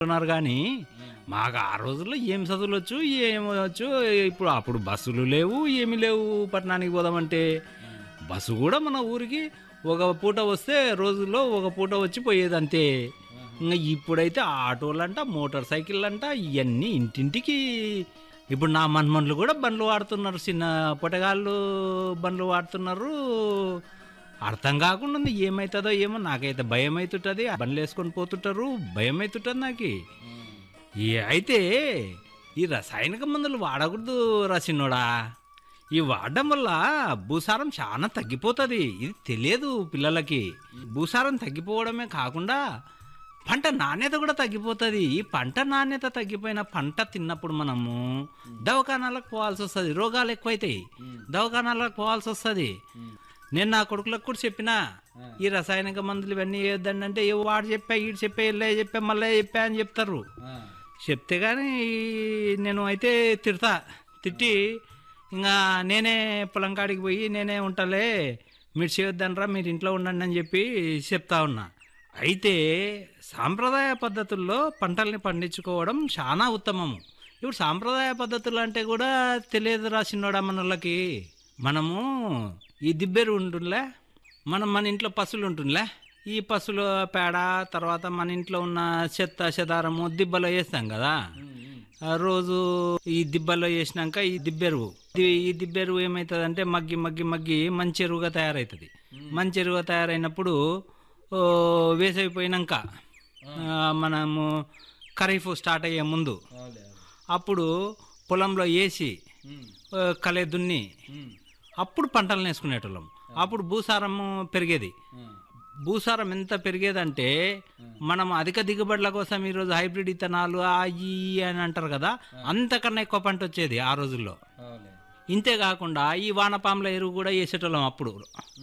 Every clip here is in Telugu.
ఉన్నారు కానీ మాకు ఆ రోజుల్లో ఏం చదువులు వచ్చు ఏం వచ్చు ఇప్పుడు అప్పుడు బస్సులు లేవు ఏమి లేవు పట్టణానికి పోదామంటే బస్సు కూడా మన ఊరికి ఒక పూట వస్తే రోజుల్లో ఒక పూట వచ్చి పోయేది అంతే ఇంకా ఇప్పుడైతే ఆటోలంట మోటార్ సైకిల్ అంట ఇవన్నీ ఇంటింటికి ఇప్పుడు నా మన్మన్లు కూడా బండ్లు వాడుతున్నారు చిన్న పొటగాళ్ళు బండ్లు వాడుతున్నారు అర్థం కాకుండా ఉంది ఏమవుతుందో ఏమో నాకైతే భయం అవుతుంటుంది బండ్లు వేసుకొని పోతుంటారు భయం అవుతుంటుంది నాకు ఈ అయితే ఈ రసాయనిక మందులు వాడకూడదు రసినోడా ఈ వాడడం వల్ల భూసారం చాలా తగ్గిపోతుంది ఇది తెలియదు పిల్లలకి భూసారం తగ్గిపోవడమే కాకుండా పంట నాణ్యత కూడా తగ్గిపోతుంది ఈ పంట నాణ్యత తగ్గిపోయిన పంట తిన్నప్పుడు మనము దవాఖానాలకు పోవాల్సి వస్తుంది రోగాలు ఎక్కువైతాయి దవాఖానాలకు పోవాల్సి వస్తుంది నేను నా కొడుకులకు కూడా చెప్పిన ఈ రసాయనిక మందులు ఇవన్నీ వేయొద్దండి అంటే ఏ వాడు చెప్పా ఈడు చెప్పా ఇల్లే చెప్పా మళ్ళీ చెప్పా అని చెప్తారు చెప్తే కానీ నేను అయితే తిడతా తిట్టి ఇంకా నేనే పొలం కాడికి పోయి నేనే ఉంటాలే మీరు చేయొద్దనరా మీరు ఇంట్లో ఉండండి అని చెప్పి చెప్తా ఉన్నా అయితే సాంప్రదాయ పద్ధతుల్లో పంటల్ని పండించుకోవడం చాలా ఉత్తమము ఇప్పుడు సాంప్రదాయ పద్ధతులు అంటే కూడా తెలియదు రాసినోడా మనోళ్ళకి మనము ఈ దిబ్బెరు ఉంటుందిలే మనం మన ఇంట్లో పశువులు ఉంటుందిలే ఈ పశువుల పేడ తర్వాత మన ఇంట్లో ఉన్న చెత్త చెదారము దిబ్బలో వేస్తాం కదా ఆ రోజు ఈ దిబ్బలో వేసినాక ఈ దిబ్బెరువు ది- ఈ దిబ్బెరువు ఏమవుతుంది మగ్గి మగ్గి మగ్గి మంచి ఎరువుగా తయారవుతుంది మంచి ఎరువుగా తయారైనప్పుడు ఓ, వేసవి పోయినాక ఆ, మనము ఖరీఫ్ స్టార్ట్ అయ్యే ముందు అప్పుడు పొలంలో వేసి ఆ, కలే దున్ని అప్పుడు పంటలు వేసుకునేటోళ్ళం అప్పుడు భూసారము పెరిగేది భూసారం ఎంత పెరిగేదంటే మనం అధిక దిగుబడుల కోసం ఈరోజు హైబ్రిడ్ ఇత్తనాలు ఆ ఈ ఈ అని అంటారు కదా అంతకన్నా ఎక్కువ పంట వచ్చేది ఆ రోజుల్లో ఇంతే కాకుండా ఈ వానపాముల ఎరువు కూడా వేసేటోళ్ళం అప్పుడు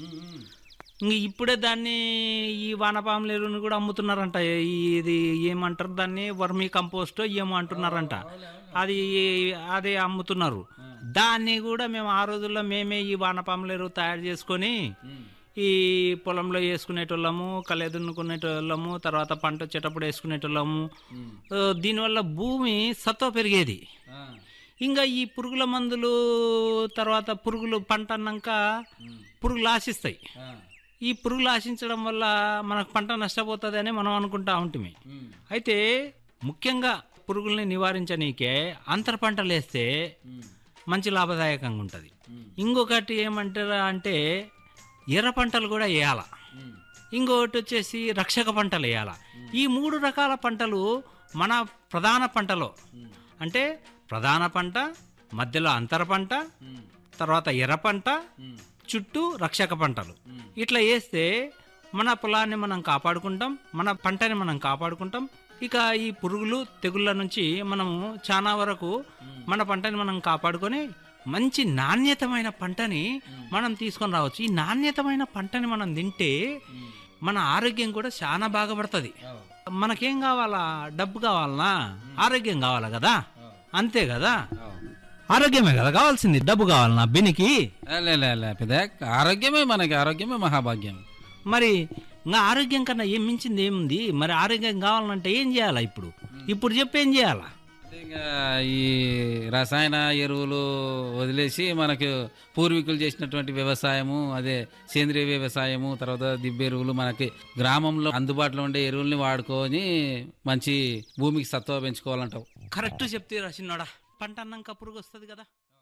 ఇంక ఇప్పుడే దాన్ని ఈ వానపాముల ఎరువుని కూడా అమ్ముతున్నారంట ఈ- ఇది ఏమంటారు దాన్ని వర్మీ కంపోస్ట్ ఏమో అంటున్నారంట అది అదే అమ్ముతున్నారు దాన్ని కూడా మేము ఆ రోజుల్లో మేమే ఈ వానపాముల ఎరువు తయారు చేసుకొని ఈ పొలంలో వేసుకునేటోళ్ళము కలే దున్నుకునేటోళ్ళము తర్వాత పంట వచ్చేటప్పుడు వేసుకునేటోళ్ళము ఆ, దీనివల్ల భూమి సత్వ పెరిగేది ఇంకా ఈ పురుగుల మందులు తర్వాత పురుగులు పంట అన్నాక పురుగులు ఆశిస్తాయి ఈ పురుగులు ఆశించడం వల్ల మనకు పంట నష్టపోతుంది అని మనం అనుకుంటా ఉంటుంది అయితే ముఖ్యంగా పురుగుల్ని నివారించనీకే అంతర పంటలు వేస్తే మంచి లాభదాయకంగా ఉంటుంది ఇంకొకటి ఏమంటారా అంటే ఎర్ర పంటలు కూడా వేయాల ఇంకొకటి వచ్చేసి రక్షక పంటలు వేయాల ఈ మూడు రకాల పంటలు మన ప్రధాన పంటలో అంటే ప్రధాన పంట మధ్యలో అంతర పంట తర్వాత ఎర్ర పంట చుట్టూ రక్షక పంటలు ఇట్లా వేస్తే మన పొలాన్ని మనం కాపాడుకుంటాం మన పంటని మనం కాపాడుకుంటాం ఇక ఈ పురుగులు తెగుళ్ళ నుంచి మనము చాలా వరకు మన పంటని మనం కాపాడుకొని మంచి నాణ్యతమైన పంటని మనం తీసుకొని రావచ్చు ఈ నాణ్యతమైన పంటని మనం తింటే మన ఆరోగ్యం కూడా చాలా బాగుపడుతుంది మనకేం కావాలా డబ్బు కావాలనా ఆరోగ్యం కావాలా కదా అంతే కదా ఆరోగ్యమే కదా కావాల్సింది డబ్బు కావాలనా బెనికి లే లే, లే పెద్ద ఆరోగ్యమే మనకి ఆరోగ్యమే మహాభాగ్యం మరి ఇంకా ఆరోగ్యం కన్నా ఏం మించింది ఏముంది మరి ఆరోగ్యం కావాలంటే ఏం చేయాలా ఇప్పుడు ఇప్పుడు చెప్పి ఏం చేయాలా ఇంకా ఈ రసాయన ఎరువులు వదిలేసి మనకు పూర్వీకులు చేసినటువంటి వ్యవసాయము అదే సేంద్రియ వ్యవసాయము తర్వాత దిబ్బ ఎరువులు మనకి గ్రామంలో అందుబాటులో ఉండే ఎరువుల్ని వాడుకొని మంచి భూమికి సత్వ పెంచుకోవాలంటావు కరెక్ట్ చెప్తే రాసినోడా పంట అన్నాక పురుగు వస్తుంది కదా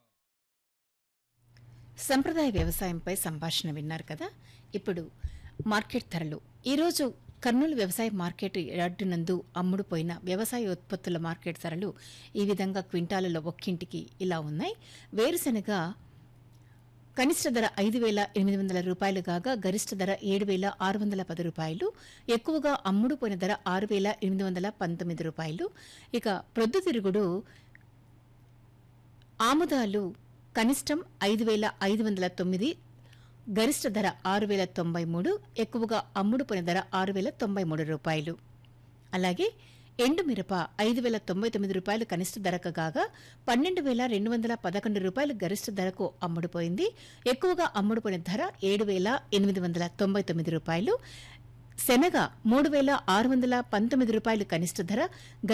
సంప్రదాయ వ్యవసాయంపై సంభాషణ విన్నారు కదా ఇప్పుడు మార్కెట్ ధరలు ఈరోజు కర్నూలు వ్యవసాయ మార్కెట్ యార్డు నందు అమ్ముడుపోయిన వ్యవసాయ ఉత్పత్తుల మార్కెట్ ధరలు ఈ విధంగా క్వింటాలలో ఒక్కింటికి ఇలా ఉన్నాయి వేరుశెనగ కనిష్ట ధర ఐదు వేల ఎనిమిది వందల రూపాయలు కాగా గరిష్ట ధర ఏడు వేల ఆరు వందల పది రూపాయలు ఎక్కువగా అమ్ముడుపోయిన ధర ఆరు వేల ఎనిమిది వందల పంతొమ్మిది రూపాయలు ఇక ప్రొద్దుతిరుగుడు ఆముదాలు కనిష్టం ఐదు వేల ఐదు వందల తొమ్మిది గరిష్ట ధర ఆరు వేల తొంభై మూడు ఎక్కువగా అమ్ముడుపోయిన ధర ఆరు వేల తొంభై మూడు రూపాయలు అలాగే ఎండు మిరప ఐదు వేల తొంభై తొమ్మిది రూపాయలు కనిష్ట ధరకు కాగా పన్నెండు వేల రెండు వందల పదకొండు రూపాయలు గరిష్ట ధరకు అమ్ముడుపోయింది ఎక్కువగా అమ్ముడుపోయిన ధర ఏడు వేల ఎనిమిది వందల తొంభై తొమ్మిది రూపాయలు శనగ మూడు వేల ఆరు వందల పంతొమ్మిది రూపాయలు కనిష్ట ధర